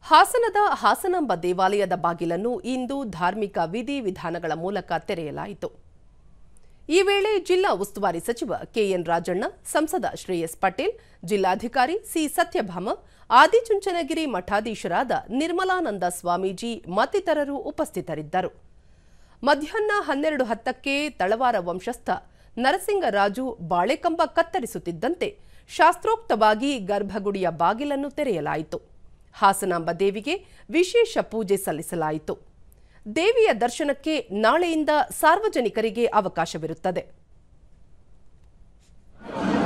ಹಾಸನದ ಹಾಸನಾಂಬ ದೇವಾಲಯದ ಬಾಗಿಲನ್ನು ಇಂದು ಧಾರ್ಮಿಕ ವಿಧಿ ವಿಧಾನಗಳ ಮೂಲಕ ತೆರೆಯಲಾಯಿತು ಈ ವೇಳೆ ಜಿಲ್ಲಾ ಉಸ್ತುವಾರಿ ಸಚಿವ ಕೆಎನ್ ರಾಜಣ್ಣ ಸಂಸದ ಶ್ರೇಯಸ್ ಪಟೇಲ್ ಜಿಲ್ಲಾಧಿಕಾರಿ ಸಿ ಸತ್ಯಭಾಮ ಆದಿಚುಂಚನಗಿರಿ ಮಠಾಧೀಶರಾದ ನಿರ್ಮಲಾನಂದ ಸ್ವಾಮೀಜಿ ಮತ್ತಿತರರು ಉಪಸ್ಥಿತರಿದ್ದರು ಮಧ್ಯಾಹ್ನ ಹನ್ನೆರಡು ಹತ್ತಕ್ಕೆ ತಳವಾರ ವಂಶಸ್ಥ ನರಸಿಂಗರಾಜು ಬಾಳೆಕಂಬ ಕತ್ತರಿಸುತ್ತಿದ್ದಂತೆ ಶಾಸ್ತ್ರೋಕ್ತವಾಗಿ ಗರ್ಭಗುಡಿಯ ಬಾಗಿಲನ್ನು ತೆರೆಯಲಾಯಿತು ಹಾಸನಾಂಬ ದೇವಿಗೆ ವಿಶೇಷ ಪೂಜೆ ಸಲ್ಲಿಸಲಾಯಿತು ದೇವಿಯ ದರ್ಶನಕ್ಕೆ ನಾಳೆಯಿಂದ ಸಾರ್ವಜನಿಕರಿಗೆ ಅವಕಾಶವಿರುತ್ತದೆ